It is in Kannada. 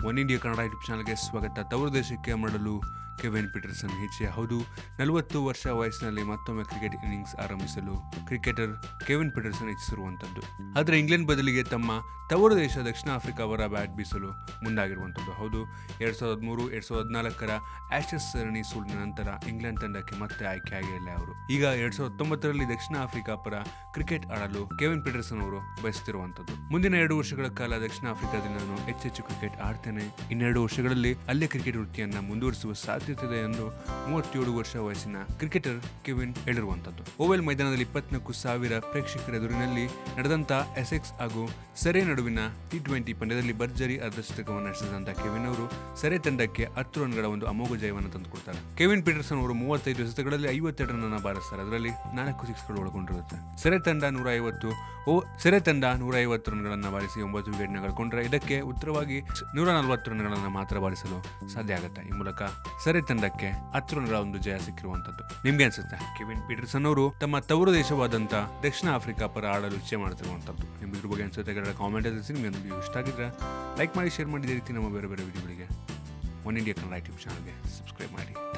ಒನ್ ಇಂಡಿಯಾ ಕನ್ನಡ ಯೂಟ್ಯೂಬ್ ಚಾನಲ್ಗೆ ಸ್ವಾಗತ ತವರು ದೇಶಕ್ಕೆ ಮಾಡಲು ಕೆವಿನ್ ಪೀಟರ್ಸನ್ ಹೆಜ್ಜೆ ಹೌದು ನಲವತ್ತು ವರ್ಷ ವಯಸ್ಸಿನಲ್ಲಿ ಮತ್ತೊಮ್ಮೆ ಕ್ರಿಕೆಟ್ ಇನ್ನಿಂಗ್ಸ್ ಆರಂಭಿಸಲು ಕ್ರಿಕೆಟರ್ ಕೆವಿನ್ ಪೀಟರ್ಸನ್ ಇಚ್ಛಿಸಿರುವಂಥದ್ದು ಆದರೆ ಇಂಗ್ಲೆಂಡ್ ಬದಲಿಗೆ ತಮ್ಮ ತವರು ದೇಶ ದಕ್ಷಿಣ ಆಫ್ರಿಕಾ ಅವರ ಬ್ಯಾಟ್ ಬೀಸಲು ಮುಂದಾಗಿರುವಂಥದ್ದು ಹೌದು ಎರಡು ಸಾವಿರದ ಹದಿಮೂರು ಎರಡು ಸಾವಿರದ ಹದಿನಾಲ್ಕರ ಆಶಸ್ ಸರಣಿ ಸೋಲಿನ ನಂತರ ಇಂಗ್ಲೆಂಡ್ ತಂಡಕ್ಕೆ ಮತ್ತೆ ಆಯ್ಕೆಯಾಗಿಲ್ಲ ಅವರು ಈಗ ಎರಡ್ ಸಾವಿರದ ಹತ್ತೊಂಬತ್ತರಲ್ಲಿ ದಕ್ಷಿಣ ಆಫ್ರಿಕಾ ಪರ ಕ್ರಿಕೆಟ್ ಆಡಲು ಕೆವಿನ್ ಪೀಟರ್ಸನ್ ಅವರು ಬಯಸುತ್ತಿರುವಂಥದ್ದು ಮುಂದಿನ ಎರಡು ವರ್ಷಗಳ ಕಾಲ ದಕ್ಷಿಣ ಆಫ್ರಿಕಾದಲ್ಲಿ ನಾನು ಹೆಚ್ಚೆಚ್ಚು ಕ್ರಿಕೆಟ್ ಆಡ್ತೇನೆ ಇನ್ನೆರಡು ವರ್ಷಗಳಲ್ಲಿ ಅಲ್ಲೇ ಕ್ರಿಕೆಟ್ ವೃತ್ತಿಯನ್ನ ಮುಂದುವರಿಸುವ ಸಾಧ್ಯತೆ ಇದೆ ಎಂದು ಮೂವತ್ತೇಳು ವರ್ಷ ವಯಸ್ಸಿನ ಕ್ರಿಕೆಟರ್ ಕೆವಿನ್ ಹೇಳಿರುವಂಥದ್ದು ಓವೆಲ್ ಮೈದಾನದಲ್ಲಿ ಇಪ್ಪತ್ನಾಲ್ಕು ಸಾವಿರ ಪ್ರೇಕ್ಷಕರ ಎದುರಿನಲ್ಲಿ ನಡೆದಂತ ಎಸೆಕ್ಸ್ ಹಾಗೂ ಸೆರೆ ನಡುವಿನ ಟಿ ಟ್ವೆಂಟಿ ಪಂದ್ಯದಲ್ಲಿ ಭರ್ಜರಿ ಅರ್ಧಶತಕವನ್ನು ನಡೆಸಿದಂತ ಕೆವಿನ್ ಅವರು ಸೆರೆ ತಂಡಕ್ಕೆ ಹತ್ತು ರನ್ಗಳ ಒಂದು ಅಮೋಘ ಜಯವನ್ನು ತಂದುಕೊಡ್ತಾರೆ ಕೆವಿನ್ ಪೀಟರ್ಸನ್ ಅವರು ಮೂವತ್ತೈದು ಎಸೆತಗಳಲ್ಲಿ ಐವತ್ತೆರಡು ರನ್ ಬಾರಿಸ್ತಾರೆ ಅದರಲ್ಲಿ ನಾಲ್ಕು ಸಿಕ್ಸ್ಗಳು ಒಳಗೊಂಡಿರುತ್ತೆ ಸೆರೆ ತಂಡ ನೂರ ಐವತ್ತು ಓ ಸೆರೆ ತಂಡ ನೂರ ಐವತ್ತು ರನ್ಗಳನ್ನು ಬಾರಿಸಿ ಒಂಬತ್ತು ವಿಕೆಟ್ನ ಕಳ್ಕೊಂಡ್ರೆ ಇದಕ್ಕೆ ಉತ್ತರವಾಗಿ ನೂರ ನಲವತ್ತು ರನ್ಗಳನ್ನು ಮಾತ್ರ ಬಾರಿಸಲು ಸಾಧ್ಯ ಆಗುತ್ತೆ ಈ ಮೂಲಕ ಸೆರೆ ತಂಡಕ್ಕೆ ಹತ್ತು ರನ್ಗಳ ಒಂದು ಜಯ ಸಿಕ್ಕಿರುವಂತದ್ದು ನಿಮ್ಗೆ ಅನ್ಸುತ್ತೆ ಕೆವಿನ್ ಪೀಟರ್ಸನ್ ಅವರು ತಮ್ಮ ತವರು ದೇಶವಾದಂತ ದಕ್ಷಿಣ ಆಫ್ರಿಕಾ ಪರ ಆಡಲು ಇಚ್ಛೆ ಮಾಡ್ತಿರುವಂತದ್ದು ನಿಮ್ಗೆ ಇದ್ರ ಬಗ್ಗೆ ಅನ್ಸುತ್ತೆ ಕಾಮೆಂಟ್ ತಿಳಿಸಿ ನಿಮಗೆ ಒಂದು ವಿಡಿಯೋ ಇಷ್ಟ ಆಗಿದ್ರೆ ಲೈಕ್ ಮಾಡಿ ಶೇರ್ ಮಾಡಿ ಇದೇ ರೀತಿ ನಮ್ಮ ಬೇರೆ ಬೇರೆ ವಿಡಿಯೋಗಳಿಗೆ ಒನ್ ಇಂಡಿಯಾ ಕನ್ನಡ ಯೂಟ್ಯೂಬ್ ಚಾನಲ್ಗೆ ಸಬ್ಸ್ಕ್ರೈಬ್ ಮಾಡಿ